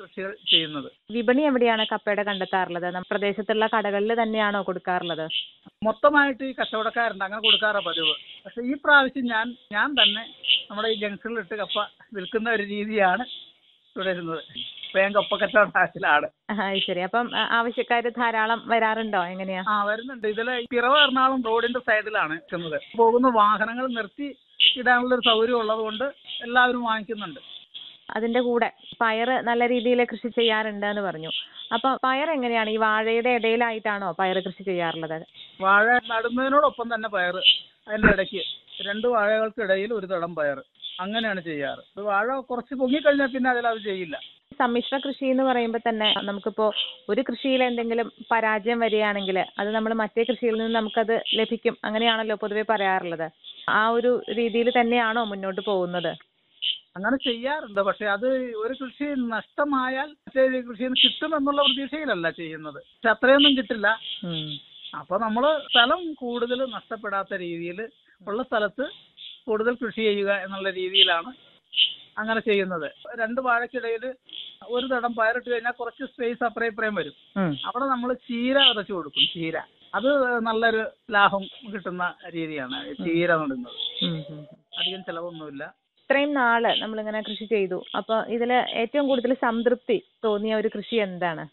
കൃഷികൾ ചെയ്യുന്നത് വിപണി എവിടെയാണ് കപ്പയുടെ കണ്ടെത്താറുള്ളത് നമ്മുടെ പ്രദേശത്തുള്ള കടകളിൽ തന്നെയാണോ കൊടുക്കാറുള്ളത് മൊത്തമായിട്ട് ഈ കച്ചവടക്കാരുണ്ട് അങ്ങനെ കൊടുക്കാറാ പതിവ് പക്ഷെ ഈ പ്രാവശ്യം ഞാൻ ഞാൻ തന്നെ നമ്മുടെ ഈ ജംഗ്ഷനിലിട്ട് കപ്പ വിൽക്കുന്ന ഒരു രീതിയാണ് തുടരുന്നത് ഇപ്പൊ ഞാൻ കപ്പ കച്ചവടത്തിലാണ് ആ, ശരി അപ്പം ആവശ്യക്കാർ ധാരാളം വരാറുണ്ടോ എങ്ങനെയാ ആ വരുന്നുണ്ട് ഇതിലെ പിറവ എറണാകുളം റോഡിന്റെ സൈഡിലാണ് നിൽക്കുന്നത് പോകുന്ന വാഹനങ്ങൾ നിർത്തി ഇടാനുള്ള ഒരു സൗകര്യം ഉള്ളത് കൊണ്ട് എല്ലാവരും വാങ്ങിക്കുന്നുണ്ട് അതിന്റെ കൂടെ പയറ് നല്ല രീതിയിൽ കൃഷി ചെയ്യാറുണ്ട് എന്ന് പറഞ്ഞു അപ്പൊ പയർ എങ്ങനെയാണ് ഈ വാഴയുടെ ഇടയിലായിട്ടാണോ പയർ കൃഷി ചെയ്യാറുള്ളത് വാഴ നടുന്നതിനോടൊപ്പം തന്നെ പയർ അതിന്റെ ഇടയ്ക്ക് രണ്ട് വാഴകൾക്കിടയിൽ ഒരു തടം പയർ അങ്ങനെയാണ് ചെയ്യാറ് ഇത് വാഴ കുറച്ച് പൊങ്ങിക്കഴിഞ്ഞാൽ പിന്നെ അതിൽ അത് ചെയ്യില്ല സമ്മിശ്ര കൃഷി എന്ന് പറയുമ്പോൾ തന്നെ നമുക്കിപ്പോ ഒരു കൃഷിയിൽ എന്തെങ്കിലും പരാജയം വരികയാണെങ്കിൽ അത് നമ്മൾ മറ്റേ കൃഷിയിൽ നിന്ന് നമുക്കത് ലഭിക്കും അങ്ങനെയാണല്ലോ പൊതുവെ പറയാറുള്ളത് ആ ഒരു രീതിയിൽ തന്നെയാണോ മുന്നോട്ട് പോകുന്നത് അങ്ങനെ ചെയ്യാറുണ്ട് പക്ഷെ അത് ഒരു കൃഷി നഷ്ടമായാൽ മറ്റേ കൃഷിയിൽ നിന്ന് കിട്ടുമെന്നുള്ള പ്രതീക്ഷയിലല്ല ചെയ്യുന്നത് പക്ഷെ അത്രയൊന്നും കിട്ടില്ല അപ്പൊ നമ്മൾ സ്ഥലം കൂടുതൽ നഷ്ടപ്പെടാത്ത രീതിയിൽ ഉള്ള സ്ഥലത്ത് കൂടുതൽ കൃഷി ചെയ്യുക എന്നുള്ള രീതിയിലാണ് അങ്ങനെ ചെയ്യുന്നത് രണ്ട് വാഴക്കിടയിൽ ഒരു തടം പയറിട്ട് കഴിഞ്ഞാൽ കുറച്ച് സ്പേസ് അപ്പുറം ഇപ്പുറയും വരും അവിടെ നമ്മൾ ചീര വിതച്ചു കൊടുക്കും ചീര അത് നല്ലൊരു ലാഭം കിട്ടുന്ന രീതിയാണ് ചീര നടുന്നത് അധികം ചിലവൊന്നുമില്ല ഇത്രയും നാള് നമ്മളിങ്ങനെ കൃഷി ചെയ്തു അപ്പൊ ഇതില് ഏറ്റവും കൂടുതൽ സംതൃപ്തി തോന്നിയ ഒരു കൃഷി എന്താണ്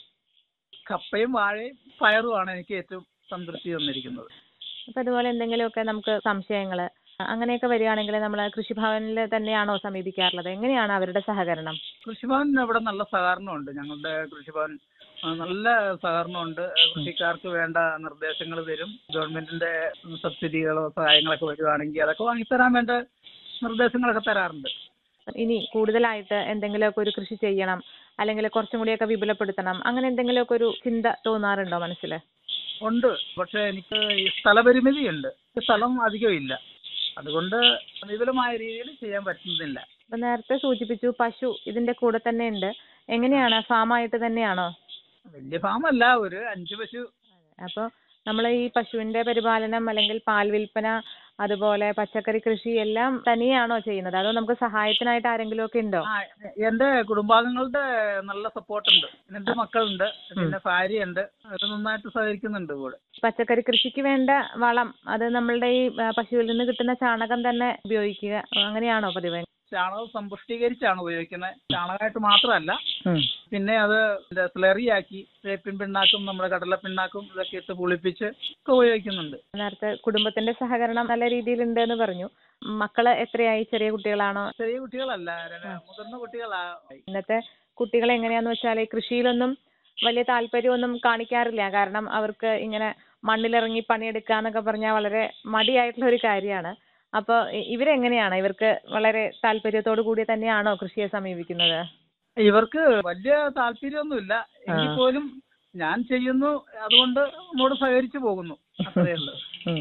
കപ്പയും വാഴയും പയറുമാണ് എനിക്ക് ഏറ്റവും സംതൃപ്തി തന്നിരിക്കുന്നത് അപ്പൊ അതുപോലെ എന്തെങ്കിലുമൊക്കെ നമുക്ക് സംശയങ്ങള് അങ്ങനെയൊക്കെ വരികയാണെങ്കിൽ നമ്മൾ കൃഷിഭവനിൽ തന്നെയാണോ സമീപിക്കാറുള്ളത് എങ്ങനെയാണ് അവരുടെ സഹകരണം കൃഷിഭവൻ ഇവിടെ നല്ല സഹകരണമുണ്ട് ഞങ്ങളുടെ കൃഷിഭവൻ ആ, നല്ല സഹകരണമുണ്ട് കൃഷിക്കാർക്ക് വേണ്ട നിർദ്ദേശങ്ങൾ തരും ഗവൺമെന്റിന്റെ സബ്സിഡികളോ സഹായങ്ങളൊക്കെ വരുവാണെങ്കിൽ അതൊക്കെ വാങ്ങിത്തരാൻ വേണ്ട നിർദ്ദേശങ്ങളൊക്കെ തരാറുണ്ട് ഇനി കൂടുതലായിട്ട് എന്തെങ്കിലുമൊക്കെ ഒരു കൃഷി ചെയ്യണം അല്ലെങ്കിൽ കുറച്ചും കൂടിയൊക്കെ വിപുലപ്പെടുത്തണം അങ്ങനെ എന്തെങ്കിലുമൊക്കെ ഒരു ചിന്ത തോന്നാറുണ്ടോ മനസ്സിൽ ഉണ്ട് പക്ഷെ എനിക്ക് ഈ സ്ഥലപരിമിതിയുണ്ട് സ്ഥലം അധികം ഇല്ല അതുകൊണ്ട് വിപുലമായ രീതിയിൽ ചെയ്യാൻ പറ്റുന്നില്ല അപ്പൊ നേരത്തെ സൂചിപ്പിച്ചു പശു ഇതിന്റെ കൂടെ തന്നെ ഉണ്ട് എങ്ങനെയാണ് ഫാമായിട്ട് തന്നെയാണോ വലിയ ഫാമല്ല ഒരു അഞ്ച് പശു അപ്പോൾ നമ്മൾ ഈ പശുവിന്റെ പരിപാലനം അല്ലെങ്കിൽ പാൽ വിൽപ്പന അതുപോലെ പച്ചക്കറി കൃഷി എല്ലാം തനിയാണോ ചെയ്യുന്നത് അതോ നമുക്ക് സഹായത്തിനായിട്ട് ആരെങ്കിലും ഒക്കെ ഉണ്ടോ ആ എന്റെ കുടുംബാംഗങ്ങളുടെ നല്ല സപ്പോർട്ടുണ്ട് രണ്ട് മക്കളുണ്ട് പിന്നെ ഭാര്യയുണ്ട് അവർ നന്നായിട്ട് സഹകരിക്കുന്നുണ്ട് കൂടെ പച്ചക്കറി കൃഷിക്ക് വേണ്ട വളം അത് നമ്മളുടെ ഈ ആ, പശുവിൽ നിന്ന് കിട്ടുന്ന ചാണകം തന്നെ ഉപയോഗിക്കുക അങ്ങനെയാണോ പതിവ് ചാണകം സമ്പുഷ്ടീകരിച്ചാണ് ഉപയോഗിക്കുന്നത് ചാണകമായിട്ട് മാത്രമല്ല പിന്നെ അത് സ്ലറിയാക്കി വേപ്പിൻ പിണ്ണാക്കും നമ്മുടെ കടല പിണ്ണാക്കും ഇതൊക്കെ ഇട്ട് പുളിപ്പിച്ച് ഒക്കെ ഉപയോഗിക്കുന്നുണ്ട് നേരത്തെ കുടുംബത്തിന്റെ സഹകരണം നല്ല രീതിയിലുണ്ട് എന്ന് പറഞ്ഞു മക്കള് എത്രയായി ചെറിയ കുട്ടികളാണോ ചെറിയ കുട്ടികളല്ല ര- മുതിർന്ന കുട്ടികളാ ഇന്നത്തെ കുട്ടികൾ എങ്ങനെയാന്ന് വെച്ചാൽ കൃഷിയിലൊന്നും വലിയ താല്പര്യമൊന്നും കാണിക്കാറില്ല കാരണം അവർക്ക് ഇങ്ങനെ മണ്ണിലിറങ്ങി പണിയെടുക്കുക എന്നൊക്കെ പറഞ്ഞാൽ വളരെ മടിയായിട്ടുള്ള ഒരു കാര്യമാണ് അപ്പോൾ ഇവരെങ്ങനെയാണ് ഇവർക്ക് വളരെ താല്പര്യത്തോടു കൂടി തന്നെയാണോ കൃഷിയെ സമീപിക്കുന്നത് ഇവർക്ക് വലിയ താല്പര്യമൊന്നുമില്ല എങ്കിൽ പോലും ഞാൻ ചെയ്യുന്നു അതുകൊണ്ട് നമ്മോട് സഹകരിച്ചു പോകുന്നു അത്രയേ ഉള്ളൂ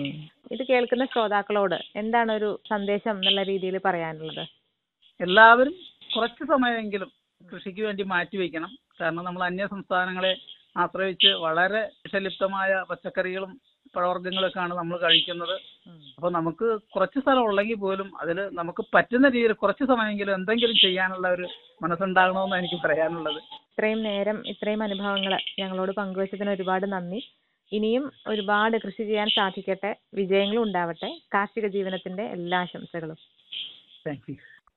ഇത് കേൾക്കുന്ന ശ്രോതാക്കളോട് എന്താണ് ഒരു സന്ദേശം എന്നുള്ള രീതിയിൽ പറയാനുള്ളത് എല്ലാവരും കുറച്ച് സമയമെങ്കിലും കൃഷിക്ക് വേണ്ടി മാറ്റിവെക്കണം കാരണം നമ്മൾ അന്യ സംസ്ഥാനങ്ങളെ ആശ്രയിച്ച് വളരെ വിഷലിപ്തമായ പച്ചക്കറികളും പഴവർഗ്ഗങ്ങളൊക്കെയാണ് നമ്മൾ കഴിക്കുന്നത് അപ്പോൾ നമുക്ക് കുറച്ച് സ്ഥലം ഉള്ളെങ്കിൽ പോലും അതിൽ നമുക്ക് പറ്റുന്ന രീതിയിൽ കുറച്ച് സമയമെങ്കിലും എന്തെങ്കിലും ചെയ്യാനുള്ള ഒരു മനസ്സുണ്ടാകണമെന്ന് എനിക്ക് പറയാനുള്ളത് ഇത്രയും നേരം ഇത്രയും അനുഭവങ്ങൾ ഞങ്ങളോട് പങ്കുവച്ചതിന് ഒരുപാട് നന്ദി ഇനിയും ഒരുപാട് കൃഷി ചെയ്യാൻ സാധിക്കട്ടെ വിജയങ്ങളും ഉണ്ടാവട്ടെ കാർഷിക ജീവനത്തിന്റെ എല്ലാ ആശംസകളും താങ്ക് യു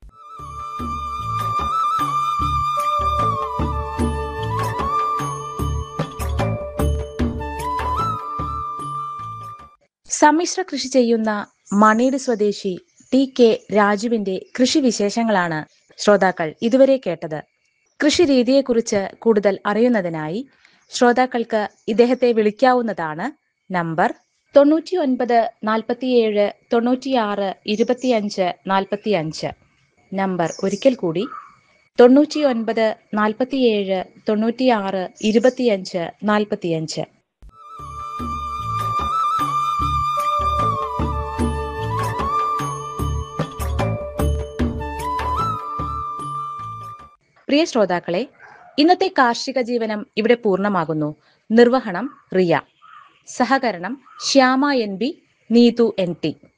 സമ്മിശ്ര കൃഷി ചെയ്യുന്ന മണീട് സ്വദേശി ടി കെ രാജുവിന്റെ കൃഷി വിശേഷങ്ങളാണ് ശ്രോതാക്കൾ ഇതുവരെ കേട്ടത് കൃഷി രീതിയെക്കുറിച്ച് കൂടുതൽ അറിയുന്നതിനായി ശ്രോതാക്കൾക്ക് ഇദ്ദേഹത്തെ വിളിക്കാവുന്നതാണ് നമ്പർ തൊണ്ണൂറ്റി ഒൻപത് നാൽപ്പത്തിയേഴ് തൊണ്ണൂറ്റിയാറ് ഇരുപത്തിയഞ്ച് നാൽപ്പത്തിയഞ്ച് നമ്പർ ഒരിക്കൽ കൂടി തൊണ്ണൂറ്റി ഒൻപത് നാൽപ്പത്തിയേഴ് തൊണ്ണൂറ്റിയാറ് ഇരുപത്തിയഞ്ച് നാൽപ്പത്തിയഞ്ച് പ്രിയ ശ്രോതാക്കളെ ഇന്നത്തെ കാർഷിക ജീവനം ഇവിടെ പൂർണ്ണമാകുന്നു നിർവഹണം റിയ സഹകരണം Shyama N B Neethu N T